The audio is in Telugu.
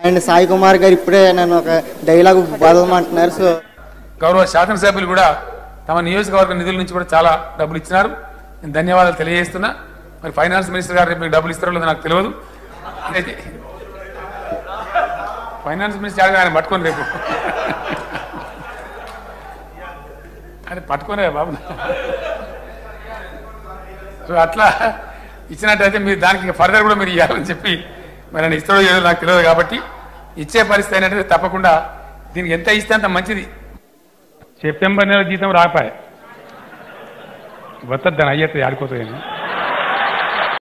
అండ్ సాయి కుమార్ గారు ఇప్పుడే నన్ను ఒక డైలాగ్ బదలమంటున్నారు సో గౌరవ శాసనసభ్యులు కూడా తమ నియోజకవర్గ నిధుల నుంచి కూడా చాలా డబ్బులు ఇచ్చినారు నేను ధన్యవాదాలు తెలియజేస్తున్నా మరి ఫైనాన్స్ మినిస్టర్ గారు రేపు మీకు డబ్బులు ఇస్తారో లేదో నాకు తెలియదు అయితే ఫైనాన్స్ మినిస్టర్ గారు ఆయన పట్టుకొని రేపు అది పట్టుకోనే బాబు సో అట్లా ఇచ్చినట్టయితే మీరు దానికి ఫర్దర్ కూడా మీరు ఇవ్వాలని చెప్పి మరి ఆయన ఇస్తాడో ఏదో నాకు తెలియదు కాబట్టి ఇచ్చే పరిస్థితి అయినట్టు తప్పకుండా దీనికి ఎంత ఇస్తే అంత మంచిది సెప్టెంబర్ నెల జీతం రాపాయి వస్తుంది దాని అయ్యేది ఆడిపోతుంది